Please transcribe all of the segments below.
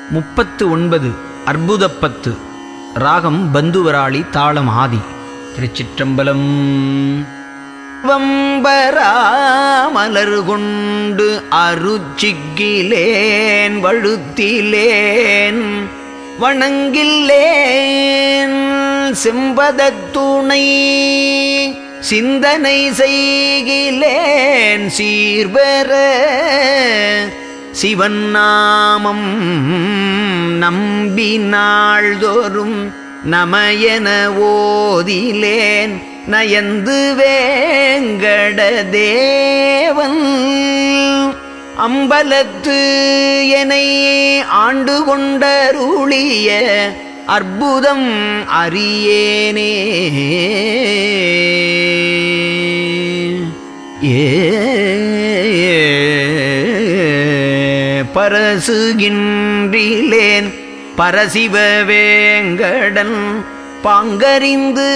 முப்பத்து ஒன்பது அற்புதப்பத்து ராகம் பந்துவராளி தாளம் ஆதி திருச்சிற்றம்பலம் வம்பராமலர் கொண்டு அருச்சிக்கிலேன் வழுத்திலேன் வணங்கில்லேன் செம்பதத்துணை சிந்தனை செய்கிலேன் சீர்பெற சிவன் நாமம் நம்பி நாள்தோறும் நமயன ஓதிலேன் நயந்து வேங்கட தேவன் அம்பலத்து எனை ஆண்டு கொண்டருளிய அற்புதம் அறியேனே ஏ பரசுகின்றிலேன் பரசிவ வேங்கடன் பாங்கறிந்து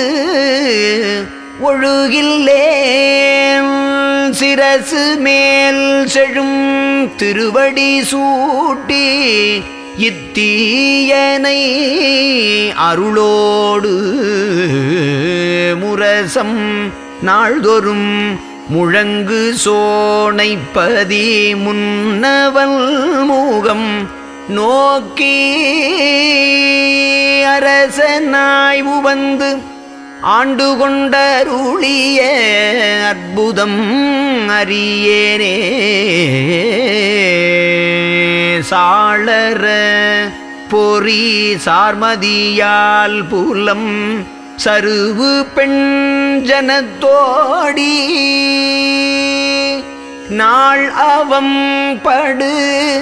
ஒழுகில்லேன் சிரசு மேல் செழும் திருவடி சூட்டி இத்தீயனை அருளோடு முரசம் நாள்தொறும் முழங்கு சோனைப்பதி முன்னவல் மூகம் நோக்கி அரசனாய் உவந்து ஆண்டு கொண்டருளிய அற்புதம் அறியேனே சாளர பொறி சார்மதியால் புலம் சருவு பெண் ஜனத்தோடி நாள் அவம் படு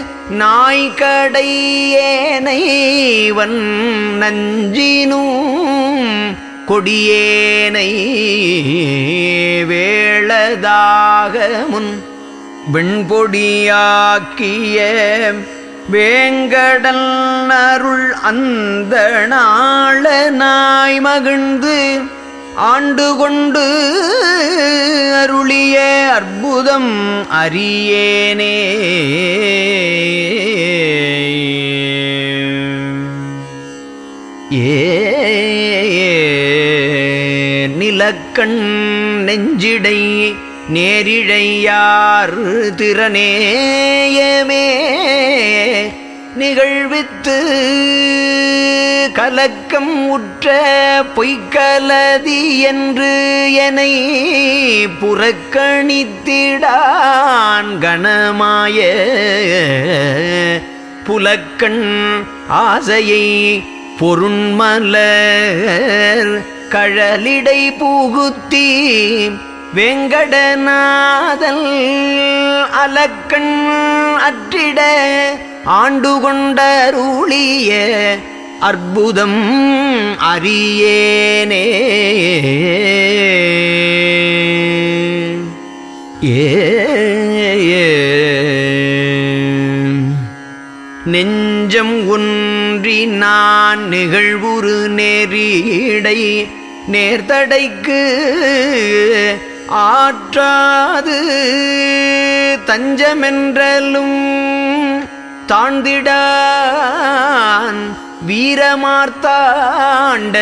நாய்கடையேனைவன் நஞ்சினும் கொடியேனை வேளதாக முன் வெண்பொடியாக்கிய வேங்கடல் அருள் அந்த நாள நாய் மகிழ்ந்து ஆண்டு கொண்டு அருளிய அற்புதம் அறியேனே ஏ நிலக்கண் நெஞ்சிடை நேரிழையார் திறனேயமே நிகழ்வித்து கலக்கம் உற்ற பொய்க்கலதி என்று என்னை புறக்கணித்திடான் கணமாய புலக்கண் ஆசையை பொருண்மலர் கழலிடை புகுத்தி வெங்கடநாதல் அலக்கண் அற்றிட ஆண்டு கொண்டருளிய அற்புதம் அறியேனே ஏ நெஞ்சம் ஒன்றி நான் நிகழ்வுறு நெறியடை நேர்தடைக்கு ஆற்றாது தஞ்சமென்றலும் தாழ்ந்திடான் வீரமார்த்தாண்ட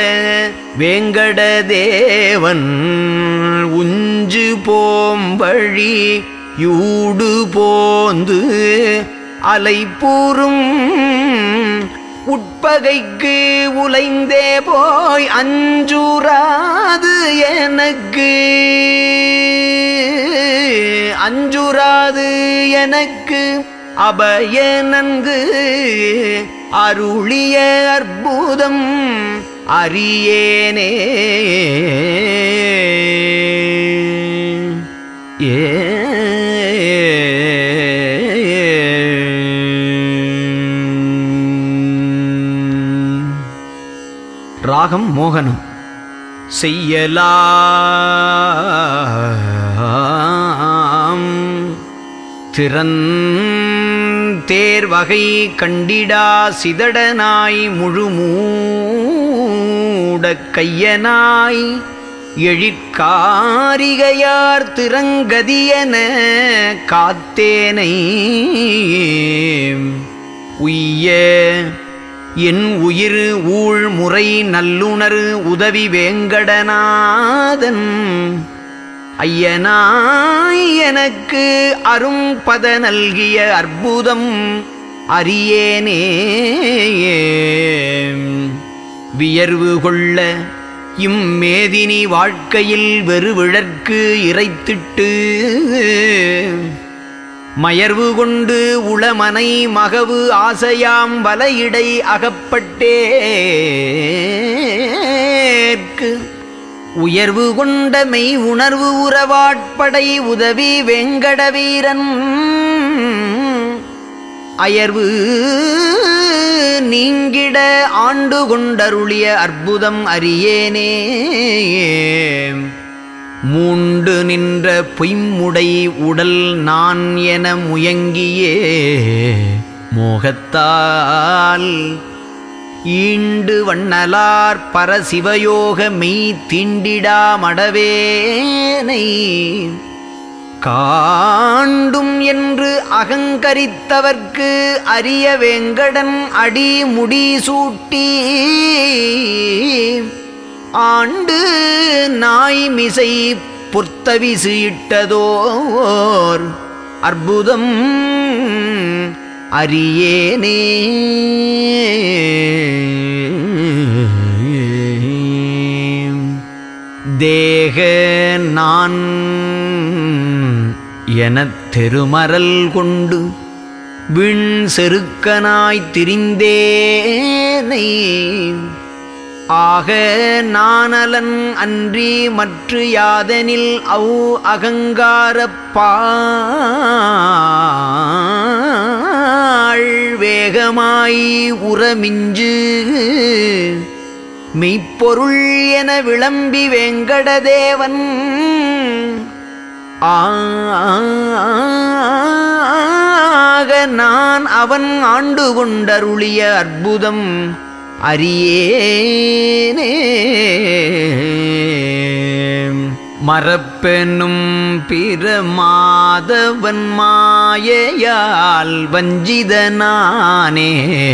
வேங்கடதேவன் உஞ்சு போம்பழி யூடு போந்து அலைப்பூரும் உட்பகைக்கு உலைந்தே போய் அஞ்சுராது எனக்கு அஞ்சுராது எனக்கு அபய நன்கு அருளிய அற்புதம் அறியேனே ராகம் மோகனம் செய்யலாம் திறன் தேர்வகை கண்டிடா சிதடனாய் முழுமூடக் கையனாய் எழிற்காரிகையார் திறங்கதியன காத்தேனை உய்ய என் உயிர் ஊழ் முறை நல்லுணர் உதவி வேங்கடநாதன் ஐயனாய் எனக்கு அரும்பத நல்கிய அற்புதம் அறியேனே வியர்வு கொள்ள இம்மேதினி வாழ்க்கையில் வெறுவிழற்கு இறைத்திட்டு மயர்வு கொண்டு உளமனை மகவு ஆசையாம் வலையிடை அகப்பட்டேற்கு உயர்வு கொண்ட மெய் உணர்வு உறவாட்படை உதவி வெங்கடவீரன் அயர்வு நீங்கிட ஆண்டு கொண்டருளிய அற்புதம் அறியேனே மூண்டு நின்ற பொய்முடை உடல் நான் என முயங்கியே மோகத்தால் ஈண்டு வண்ணலார் பரசிவயோக மெய் தீண்டிடா மடவேனை காண்டும் என்று அகங்கரித்தவர்க்கு அரிய வேங்கடன் அடி முடி சூட்டி ஆண்டு நாய் மிசை பொர்த்தவிசு இட்டதோர் அற்புதம் அறியேனே தேக நான் எனத் தெருமரல் கொண்டு விண் செருக்கனாய்த் திரிந்தேனை ஆக நானலன் அன்றி மற்று யாதனில் அவ் அகங்காரப்பாள் வேகமாய் உரமிஞ்சு மெய்ப்பொருள் என விளம்பி வெங்கடதேவன் ஆக நான் அவன் ஆண்டு கொண்டருளிய அற்புதம் அறியேனே மரப்பெனும் பிரமாதவன் மாயையால் வஞ்சிதனானேனை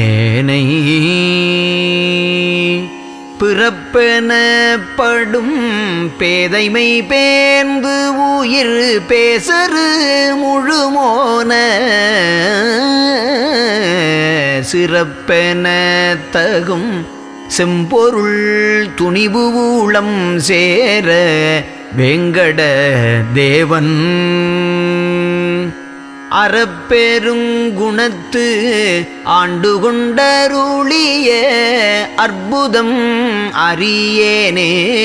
பிறப்பெனப்படும் பேதைமை பேர்ந்து உயிர் பேசரு முழுமோன சிறப்பென தகும் செம்பொருள் துணிவு ஊளம் சேர வெங்கட தேவன் அறப்பெருங்குணத்து ஆண்டு கொண்டருளிய அற்புதம் அறியேனே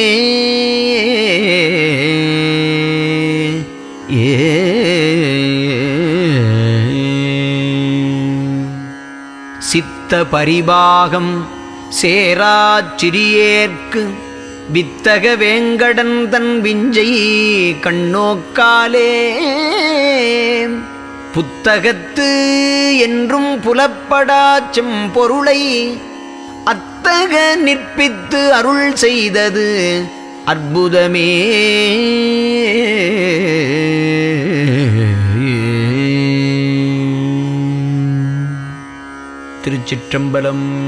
சித்த பரிபாகம் சேராச்சிறியேற்கு வித்தக வேங்கடன் தன் விஞ்சை கண்ணோக்காலே புத்தகத்து என்றும் புலப்படாச் செம்பொருளை அத்தக நிற்பித்து அருள் செய்தது அற்புதமே திருச்சிற்றம்பலம்